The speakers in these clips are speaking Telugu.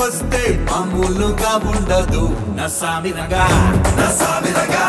వస్తే మామూలుగా ఉండదు నసామిరగా నసామిరగా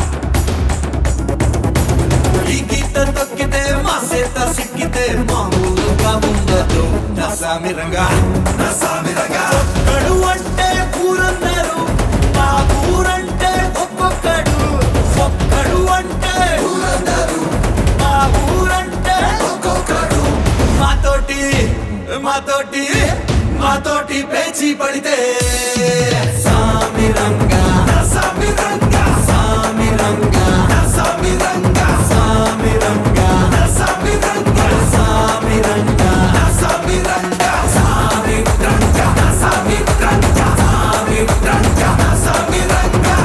ఈ గీత తొక్కితే మా సేత సిక్కితే మామూలుగా ఉండదు నసామిరంగా నసామిరంగా ఒక్కడు అంటే ఊరందరు మా ఊరంటే ఒక్కొక్కడు ఒక్కడు అంటే ఊరందరు మా ఊరంటే ఒక్కొక్కడు మాతోటి మాతోటి మాతోటి పేచి పడితే సామిరంగా సామిరంగా సామిరంగా సామిరంగా సామిరంగా సామిరంగా సామిరంగా సామిరంగా సామిరంగా సామిరంగా సామిరంగా సామిరంగా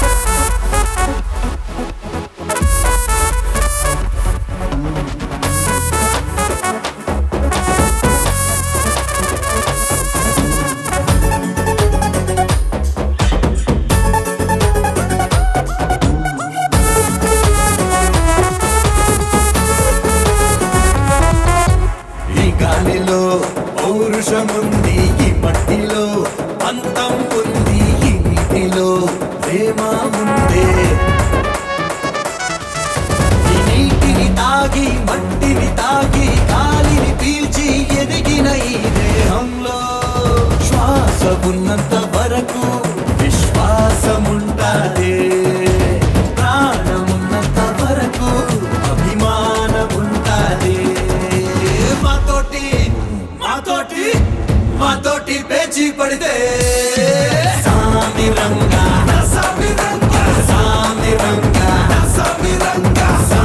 ఈ గాలిలో పౌరుషముంది ఈ మట్టిలో అంతం ఉంది ఈ నీటిలో ప్రేమ ఉందే ఈ నీటిని తాగి మట్టిని తాగి గాలిని పీల్చి ఎదిగిన ఈ దేహంలో శ్వాస ఉన్నంత వరకు విశ్వాసముంటాదే ప్రాణమున్నంత వరకు అభిమానముంటాదే మాతోటి మాతోటి మాతోటి పేచి పడితే సామిరంగా సామిరంగా సామిరంగా సామిరంగా